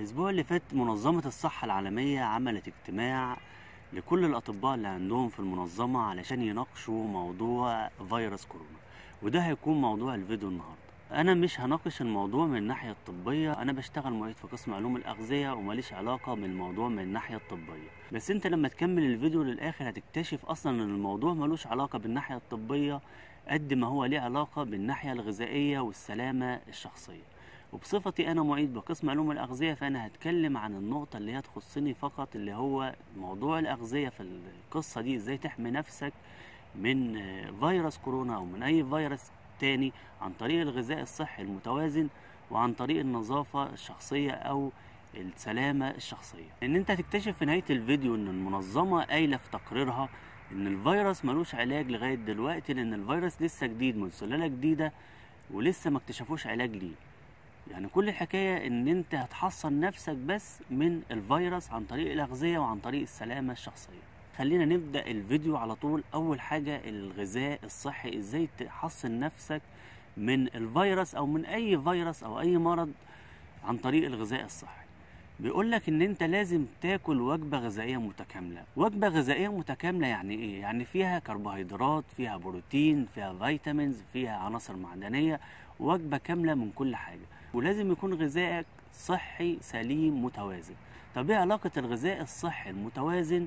الأسبوع اللي فات منظمة الصحة العالمية عملت اجتماع لكل الأطباء اللي عندهم في المنظمة علشان يناقشوا موضوع فيروس كورونا وده هيكون موضوع الفيديو النهاردة أنا مش هناقش الموضوع من الناحية الطبية أنا بشتغل معيد في قسم علوم الأغذية وماليش علاقة بالموضوع من الناحية الطبية بس أنت لما تكمل الفيديو للآخر هتكتشف أصلا إن الموضوع ملوش علاقة بالناحية الطبية قد ما هو ليه علاقة بالناحية الغذائية والسلامة الشخصية وبصفتي انا معيد بقسم علوم الاغذيه فانا هتكلم عن النقطه اللي هي تخصني فقط اللي هو موضوع الاغذيه في القصه دي ازاي تحمي نفسك من آه، فيروس كورونا او من اي فيروس تاني عن طريق الغذاء الصحي المتوازن وعن طريق النظافه الشخصيه او السلامه الشخصيه ان انت هتكتشف في نهايه الفيديو ان المنظمه قايله في تقريرها ان الفيروس ملوش علاج لغايه دلوقتي لان الفيروس لسه جديد من سلاله جديده ولسه ما اكتشفوش علاج ليه يعني كل الحكاية ان انت هتحصن نفسك بس من الفيروس عن طريق الاغذية وعن طريق السلامة الشخصية خلينا نبدأ الفيديو على طول اول حاجة الغذاء الصحي ازاي تحصن نفسك من الفيروس او من اي فيروس او اي مرض عن طريق الغذاء الصحي بيقول لك ان انت لازم تاكل وجبه غذائيه متكامله وجبه غذائيه متكامله يعني ايه يعني فيها كربوهيدرات فيها بروتين فيها فيتامينز فيها عناصر معدنيه وجبه كامله من كل حاجه ولازم يكون غذائك صحي سليم متوازن طب ايه علاقه الغذاء الصحي المتوازن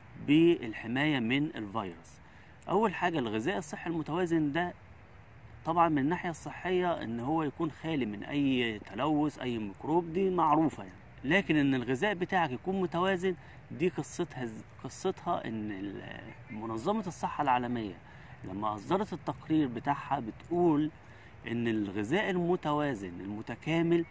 بالحمايه من الفيروس اول حاجه الغذاء الصحي المتوازن ده طبعا من الناحيه الصحيه ان هو يكون خالي من اي تلوث اي ميكروب دي معروفه يعني لكن ان الغذاء بتاعك يكون متوازن دي قصتها قصتها ان ال- منظمه الصحه العالميه لما اصدرت التقرير بتاعها بتقول ان الغذاء المتوازن المتكامل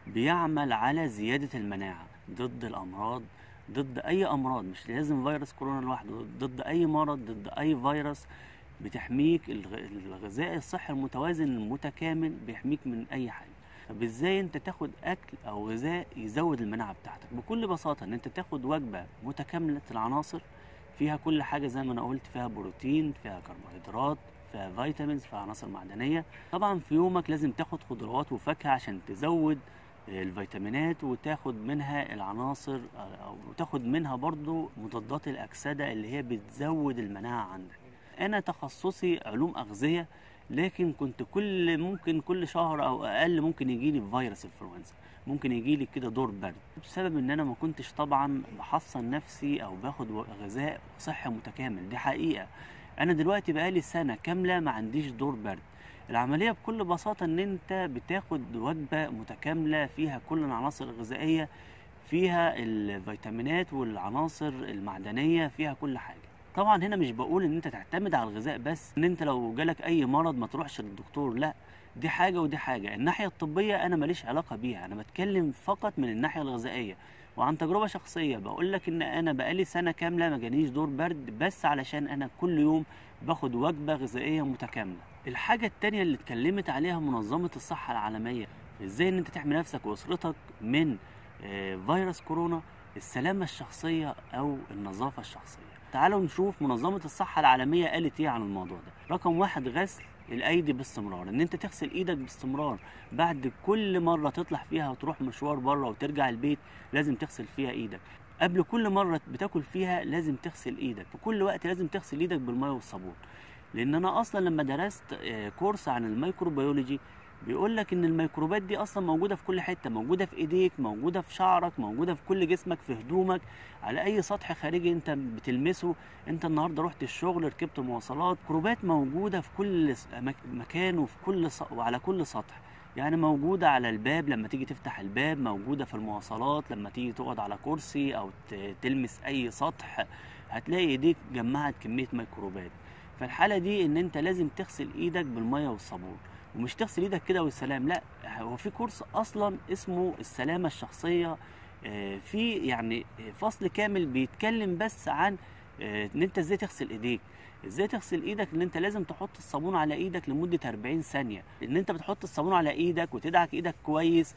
بيعمل على زياده المناعه ضد الامراض ضد اي امراض مش لازم فيروس كورونا لوحده ضد اي مرض ضد اي فيروس بتحميك الغ- الغذاء الصحي المتوازن المتكامل بيحميك من اي حاجه طب ازاي انت تاخد اكل او غذاء يزود المناعه بتاعتك بكل بساطه ان انت تاخد وجبه متكامله العناصر فيها كل حاجه زي ما انا قلت فيها بروتين فيها كربوهيدرات فيها فيتامينز فيها عناصر معدنيه طبعا في يومك لازم تاخد خضروات وفاكهه عشان تزود الفيتامينات وتاخد منها العناصر او تاخد منها برضو مضادات الاكسده اللي هي بتزود المناعه عندك انا تخصصي علوم اغذيه لكن كنت كل ممكن كل شهر او اقل ممكن يجي لي فيروس انفلونزا ممكن يجي لي كده دور برد بسبب ان انا ما كنتش طبعا بحصن نفسي او باخد و- غذاء صحي متكامل دي حقيقه انا دلوقتي بقالي سنه كامله ما عنديش دور برد العمليه بكل بساطه ان انت بتاخد وجبه متكامله فيها كل العناصر الغذائيه فيها الفيتامينات والعناصر المعدنيه فيها كل حاجه طبعا هنا مش بقول ان انت تعتمد على الغذاء بس ان انت لو جالك اي مرض ما تروحش للدكتور لا دي حاجه ودي حاجه الناحيه الطبيه انا ماليش علاقه بيها انا بتكلم فقط من الناحيه الغذائيه وعن تجربه شخصيه بقول لك ان انا بقالي سنه كامله ما جانيش دور برد بس علشان انا كل يوم باخد وجبه غذائيه متكامله الحاجه التانية اللي اتكلمت عليها منظمه الصحه العالميه ازاي ان انت تحمي نفسك واسرتك من آه، فيروس كورونا السلامه الشخصيه او النظافه الشخصيه تعالوا نشوف منظمة الصحة العالمية قالت ايه عن الموضوع ده رقم واحد غسل الايدي باستمرار ان انت تغسل ايدك باستمرار بعد كل مرة تطلع فيها وتروح مشوار بره وترجع البيت لازم تغسل فيها ايدك قبل كل مرة بتاكل فيها لازم تغسل ايدك في كل وقت لازم تغسل ايدك بالمية والصابون لان انا اصلا لما درست آه، كورس عن الميكروبيولوجي بيقول لك ان الميكروبات دي اصلا موجوده في كل حته موجوده في ايديك موجوده في شعرك موجوده في كل جسمك في هدومك على اي سطح خارجي انت بتلمسه انت النهارده رحت الشغل ركبت مواصلات ميكروبات موجوده في كل س- مك- مكان وفي كل س- وعلى كل سطح يعني موجودة على الباب لما تيجي تفتح الباب موجودة في المواصلات لما تيجي تقعد على كرسي أو ت- تلمس أي سطح هتلاقي إيديك جمعت كمية ميكروبات فالحالة دي إن أنت لازم تغسل إيدك بالمية والصابون ومش تغسل إيدك كده والسلام لا هو في كورس أصلا اسمه السلامة الشخصية آه، في يعني فصل كامل بيتكلم بس عن آه، ان انت ازاي تغسل ايديك ازاي تغسل ايدك ان انت لازم تحط الصابون على ايدك لمده 40 ثانيه ان انت بتحط الصابون على ايدك وتدعك ايدك كويس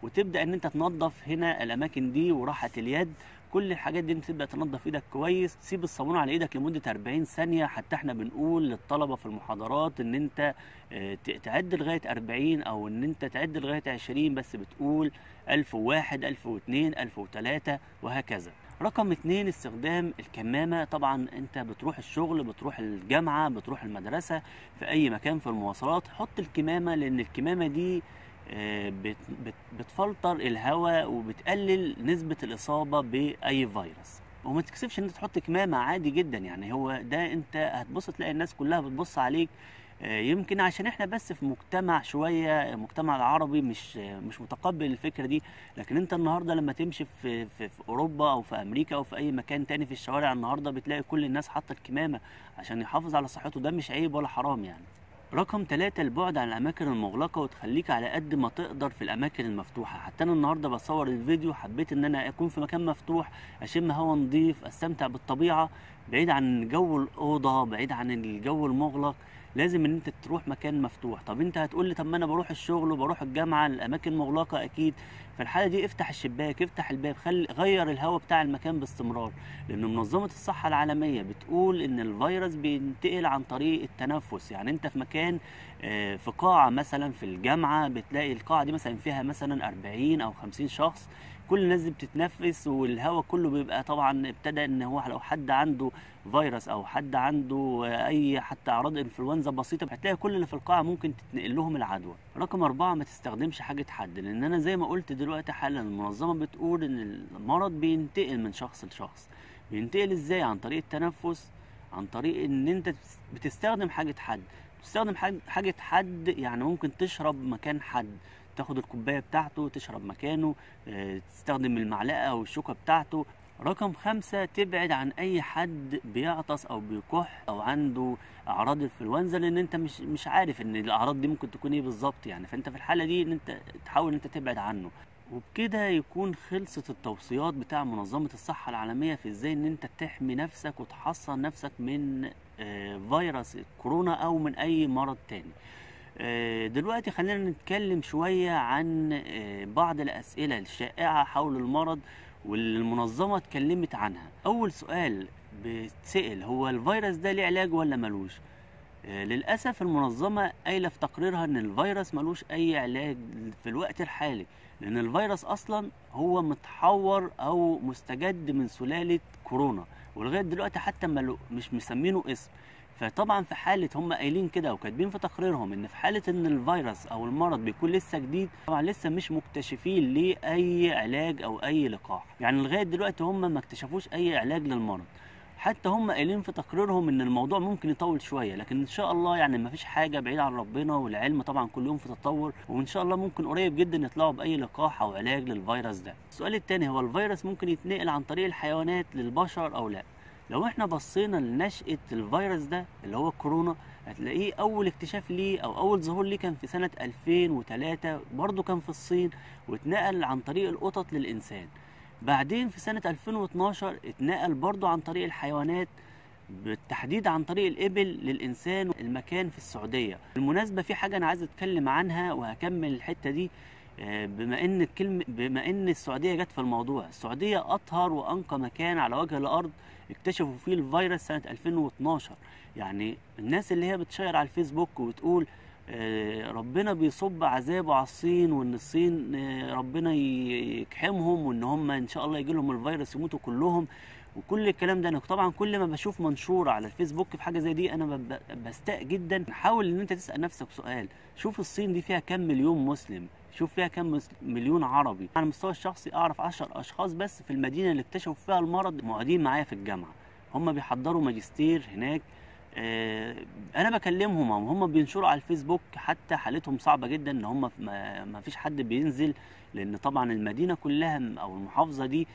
وتبدا ان انت تنظف هنا الاماكن دي وراحه اليد كل الحاجات دي انت تبدا تنظف ايدك كويس سيب الصابون على ايدك لمده 40 ثانيه حتى احنا بنقول للطلبه في المحاضرات ان انت آه، ت- تعد لغايه 40 او ان انت تعد لغايه 20 بس بتقول 1001 1002 1003 وهكذا رقم اتنين استخدام الكمامة طبعا انت بتروح الشغل بتروح الجامعة بتروح المدرسة في اي مكان في المواصلات حط الكمامة لان الكمامة دي آه، بت- بت- بتفلتر الهواء وبتقلل نسبة الإصابة بأي فيروس وما تكسفش ان انت تحط كمامة عادي جدا يعني هو ده انت هتبص تلاقي الناس كلها بتبص عليك آه، يمكن عشان احنا بس في مجتمع شوية مجتمع العربي مش آه، مش متقبل الفكرة دي لكن انت النهاردة لما تمشي في, في, في اوروبا او في امريكا او في اي مكان تاني في الشوارع النهاردة بتلاقي كل الناس حاطة الكمامة عشان يحافظ على صحته ده مش عيب ولا حرام يعني رقم ثلاثة البعد عن الأماكن المغلقة وتخليك على قد ما تقدر في الأماكن المفتوحة حتى أنا النهاردة بصور الفيديو حبيت إن أنا أكون في مكان مفتوح أشم هوا نظيف أستمتع بالطبيعة بعيد عن جو الأوضة بعيد عن الجو المغلق لازم ان انت تروح مكان مفتوح طب انت هتقول لي طب ما انا بروح الشغل وبروح الجامعه الاماكن مغلقه اكيد في الحاله دي افتح الشباك افتح الباب خلي غير الهواء بتاع المكان باستمرار لان منظمه الصحه العالميه بتقول ان الفيروس بينتقل عن طريق التنفس يعني انت في مكان آه، في قاعه مثلا في الجامعه بتلاقي القاعه دي مثلا فيها مثلا 40 او 50 شخص كل الناس دي بتتنفس والهواء كله بيبقى طبعا ابتدى ان هو لو حد عنده فيروس او حد عنده آه، اي حتى اعراض انفلونزا بسيطه هتلاقي كل اللي في القاعه ممكن تتنقل لهم العدوى رقم أربعة ما تستخدمش حاجة حد لأن أنا زي ما قلت دلوقتي حالا المنظمة بتقول إن المرض بينتقل من شخص لشخص بينتقل إزاي عن طريق التنفس عن طريق إن أنت بتس- بتستخدم حاجة حد بتستخدم حاج- حاجة حد يعني ممكن تشرب مكان حد تاخد الكوباية بتاعته تشرب مكانه آه، تستخدم المعلقة أو الشوكة بتاعته رقم خمسة تبعد عن أي حد بيعطس أو بيكح أو عنده أعراض الإنفلونزا لأن أنت مش مش عارف إن الأعراض دي ممكن تكون إيه بالظبط يعني فأنت في الحالة دي إن أنت تحاول إن أنت تبعد عنه وبكده يكون خلصت التوصيات بتاع منظمة الصحة العالمية في ازاي ان انت تحمي نفسك وتحصن نفسك من آه، فيروس كورونا او من اي مرض تاني آه، دلوقتي خلينا نتكلم شوية عن آه، بعض الأسئلة الشائعة حول المرض واللي المنظمة اتكلمت عنها أول سؤال بيتسأل هو الفيروس ده ليه علاج ولا ملوش آه، للأسف المنظمة قايلة في تقريرها إن الفيروس ملوش أي علاج في الوقت الحالي لأن الفيروس أصلا هو متحور أو مستجد من سلالة كورونا ولغاية دلوقتي حتى ملو مش مسمينه اسم فطبعا في حالة هم قايلين كده وكاتبين في تقريرهم إن في حالة إن الفيروس أو المرض بيكون لسه جديد طبعا لسه مش مكتشفين ليه أي علاج أو أي لقاح يعني لغاية دلوقتي هم ما اكتشفوش أي علاج للمرض حتى هم قايلين في تقريرهم ان الموضوع ممكن يطول شويه لكن ان شاء الله يعني ما فيش حاجه بعيده عن ربنا والعلم طبعا كل يوم في تطور وان شاء الله ممكن قريب جدا يطلعوا باي لقاح او علاج للفيروس ده السؤال الثاني هو الفيروس ممكن يتنقل عن طريق الحيوانات للبشر او لا لو احنا بصينا لنشأة الفيروس ده اللي هو الكورونا هتلاقيه أول اكتشاف ليه أو أول ظهور ليه كان في سنة 2003 برضه كان في الصين واتنقل عن طريق القطط للإنسان بعدين في سنة 2012 اتنقل برضه عن طريق الحيوانات بالتحديد عن طريق الإبل للإنسان المكان في السعودية بالمناسبة في حاجة أنا عايز أتكلم عنها وهكمل الحتة دي آه، بما ان الكلمة بما ان السعوديه جت في الموضوع السعوديه اطهر وانقى مكان على وجه الارض اكتشفوا فيه الفيروس سنه 2012 يعني الناس اللي هي بتشير على الفيسبوك وتقول آه، ربنا بيصب عذابه على الصين وان الصين آه، ربنا ي- يكحمهم وان هم ان شاء الله يجي لهم الفيروس يموتوا كلهم وكل الكلام ده انا طبعا كل ما بشوف منشور على الفيسبوك في حاجه زي دي انا ب- بستاء جدا حاول ان انت تسال نفسك سؤال شوف الصين دي فيها كام مليون مسلم شوف فيها كام مس- مليون عربي على المستوى الشخصي اعرف عشر اشخاص بس في المدينه اللي اكتشفوا فيها المرض معيدين معايا في الجامعه هم بيحضروا ماجستير هناك آه، انا بكلمهم هم بينشروا على الفيسبوك حتى حالتهم صعبه جدا ان هم ما ما فيش حد بينزل لان طبعا المدينه كلها م- او المحافظه دي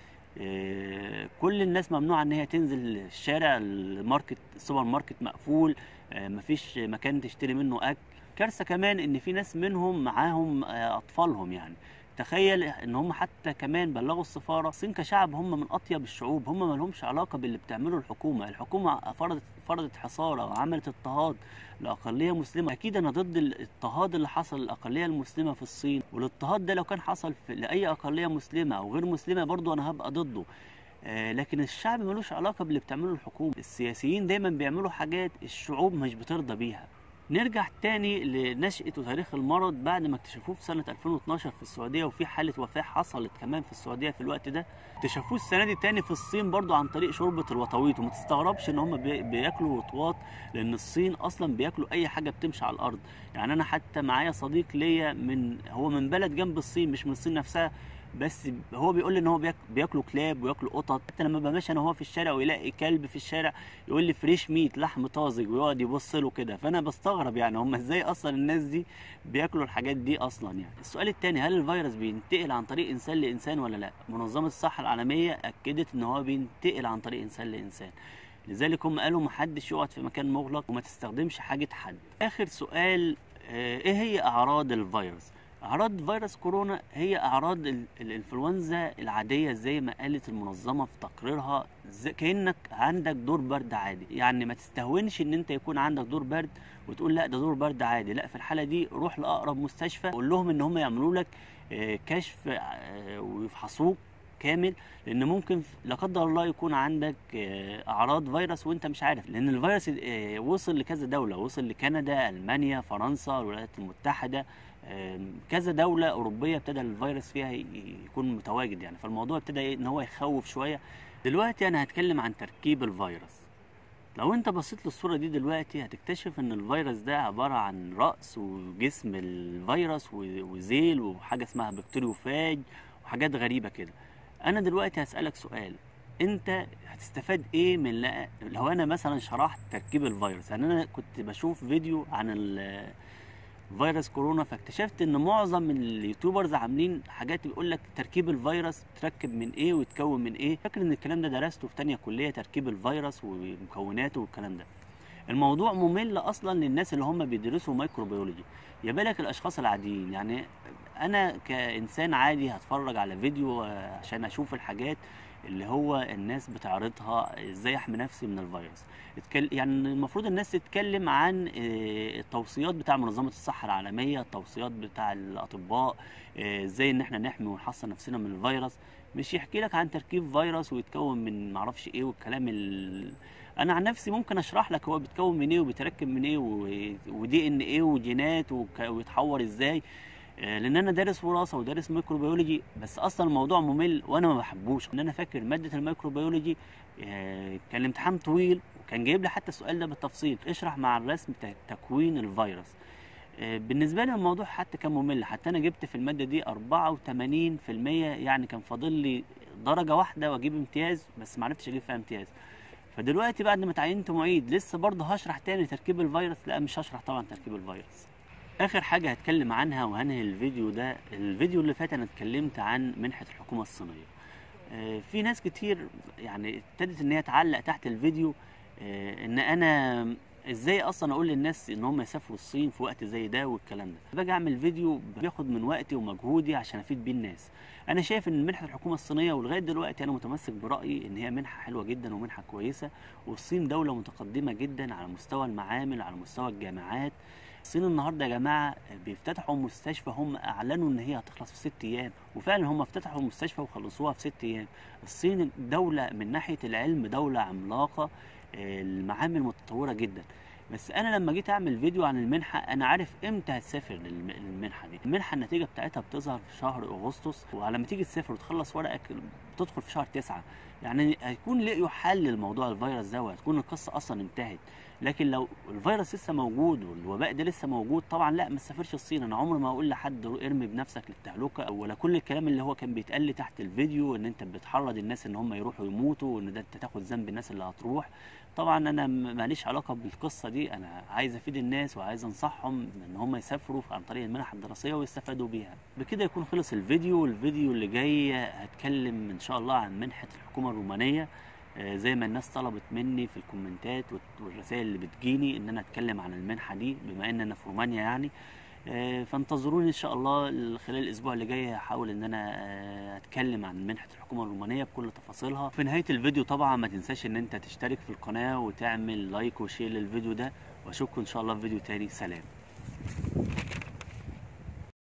آه، كل الناس ممنوع ان هي تنزل الشارع الماركت السوبر ماركت مقفول آه، مفيش مكان تشتري منه اكل كارثه كمان ان في ناس منهم معاهم آه، اطفالهم يعني تخيل ان هم حتى كمان بلغوا السفاره الصين كشعب هم من اطيب الشعوب هم ما لهمش علاقه باللي بتعمله الحكومه الحكومه فرضت فرضت حصار او عملت اضطهاد لاقليه مسلمه اكيد انا ضد الاضطهاد اللي حصل للاقليه المسلمه في الصين والاضطهاد ده لو كان حصل في لاي اقليه مسلمه او غير مسلمه برضو انا هبقى ضده آه لكن الشعب ملوش علاقه باللي بتعمله الحكومه السياسيين دايما بيعملوا حاجات الشعوب مش بترضى بيها نرجع تاني لنشأة وتاريخ المرض بعد ما اكتشفوه في سنة 2012 في السعودية وفي حالة وفاة حصلت كمان في السعودية في الوقت ده اكتشفوه السنة دي تاني في الصين برضو عن طريق شوربة الوطويط وما تستغربش ان هم بياكلوا وطواط لان الصين اصلا بياكلوا اي حاجة بتمشي على الارض يعني انا حتى معايا صديق ليا من هو من بلد جنب الصين مش من الصين نفسها بس هو بيقول لي ان هو بياكلوا كلاب وياكلوا قطط حتى لما بمشي انا وهو في الشارع ويلاقي كلب في الشارع يقول لي فريش ميت لحم طازج ويقعد يبص له كده فانا بستغرب يعني هم ازاي اصلا الناس دي بياكلوا الحاجات دي اصلا يعني السؤال الثاني هل الفيروس بينتقل عن طريق انسان لانسان ولا لا منظمه الصحه العالميه اكدت ان هو بينتقل عن طريق انسان لانسان لذلك هم قالوا محدش يقعد في مكان مغلق وما تستخدمش حاجه حد اخر سؤال ايه هي اعراض الفيروس اعراض فيروس كورونا هي اعراض الانفلونزا العاديه زي ما قالت المنظمه في تقريرها زي كانك عندك دور برد عادي يعني ما تستهونش ان انت يكون عندك دور برد وتقول لا ده دور برد عادي لا في الحاله دي روح لاقرب مستشفى قول لهم ان هم يعملوا لك كشف ويفحصوك كامل لان ممكن لا قدر الله يكون عندك اعراض فيروس وانت مش عارف لان الفيروس وصل لكذا دوله وصل لكندا المانيا فرنسا الولايات المتحده كذا دولة أوروبية ابتدى الفيروس فيها يكون متواجد يعني فالموضوع ابتدى إن هو يخوف شوية دلوقتي أنا هتكلم عن تركيب الفيروس لو أنت بصيت للصورة دي دلوقتي هتكتشف إن الفيروس ده عبارة عن رأس وجسم الفيروس وذيل وحاجة اسمها بكتيريوفاج وحاجات غريبة كده أنا دلوقتي هسألك سؤال انت هتستفاد ايه من لو انا مثلا شرحت تركيب الفيروس يعني انا كنت بشوف فيديو عن فيروس كورونا فاكتشفت ان معظم اليوتيوبرز عاملين حاجات بيقول لك تركيب الفيروس تركب من ايه ويتكون من ايه فاكر ان الكلام ده درسته في تانية كليه تركيب الفيروس ومكوناته والكلام ده الموضوع ممل اصلا للناس اللي هم بيدرسوا ميكروبيولوجي يا بالك الاشخاص العاديين يعني انا كانسان عادي هتفرج على فيديو عشان اشوف الحاجات اللي هو الناس بتعرضها ازاي احمي نفسي من الفيروس يعني المفروض الناس تتكلم عن التوصيات بتاع منظمه الصحه العالميه التوصيات بتاع الاطباء ازاي ان احنا نحمي ونحصن نفسنا من الفيروس مش يحكي لك عن تركيب فيروس ويتكون من معرفش ايه والكلام ال... انا عن نفسي ممكن اشرح لك هو بيتكون من ايه وبيتركب من ايه ودي ان ايه وجينات وك... ويتحور ازاي لان انا دارس وراثه ودارس ميكروبيولوجي بس اصلا الموضوع ممل وانا ما بحبوش ان انا فاكر ماده الميكروبيولوجي كان الامتحان طويل وكان جايب لي حتى السؤال ده بالتفصيل اشرح مع الرسم تكوين الفيروس بالنسبه لي الموضوع حتى كان ممل حتى انا جبت في الماده دي 84% يعني كان فاضل لي درجه واحده واجيب امتياز بس ما عرفتش اجيب فيها امتياز فدلوقتي بعد ما اتعينت معيد لسه برضه هشرح تاني تركيب الفيروس لا مش هشرح طبعا تركيب الفيروس اخر حاجه هتكلم عنها وهنهي الفيديو ده الفيديو اللي فات انا اتكلمت عن منحه الحكومه الصينيه آه في ناس كتير يعني ابتدت ان هي تعلق تحت الفيديو آه ان انا ازاي اصلا اقول للناس ان هم يسافروا الصين في وقت زي ده والكلام ده باجي اعمل فيديو بياخد من وقتي ومجهودي عشان افيد بيه الناس انا شايف ان منحه الحكومه الصينيه ولغايه دلوقتي انا متمسك برايي ان هي منحه حلوه جدا ومنحه كويسه والصين دوله متقدمه جدا على مستوى المعامل على مستوى الجامعات الصين النهارده يا جماعه بيفتتحوا مستشفى هم اعلنوا ان هي هتخلص في ست ايام وفعلا هم افتتحوا مستشفى وخلصوها في ست ايام الصين دوله من ناحيه العلم دوله عملاقه المعامل متطوره جدا بس انا لما جيت اعمل فيديو عن المنحه انا عارف امتى هتسافر للمنحه دي المنحه النتيجه بتاعتها بتظهر في شهر اغسطس ولما تيجي تسافر وتخلص ورقك بتدخل في شهر تسعة يعني هيكون لقيوا حل لموضوع الفيروس ده وهتكون القصه اصلا انتهت لكن لو الفيروس لسه موجود والوباء ده لسه موجود طبعا لا ما تسافرش الصين انا عمري ما اقول لحد ارمي بنفسك للتهلكه ولا كل الكلام اللي هو كان بيتقال لي تحت الفيديو ان انت بتحرض الناس ان هم يروحوا يموتوا وان ده انت تاخد ذنب الناس اللي هتروح طبعا انا ماليش علاقه بالقصه دي انا عايز افيد الناس وعايز انصحهم ان هم يسافروا عن طريق المنح الدراسيه ويستفادوا بيها بكده يكون خلص الفيديو والفيديو اللي جاي هتكلم ان شاء الله عن منحه الحكومه الرومانيه زي ما الناس طلبت مني في الكومنتات والرسائل اللي بتجيني ان انا اتكلم عن المنحه دي بما ان انا في رومانيا يعني آه، فانتظروني ان شاء الله خلال الاسبوع اللي جاي هحاول ان انا آه، اتكلم عن منحه الحكومه الرومانيه بكل تفاصيلها في نهايه الفيديو طبعا ما تنساش ان انت تشترك في القناه وتعمل لايك وشير للفيديو ده واشوفكم ان شاء الله في فيديو تاني سلام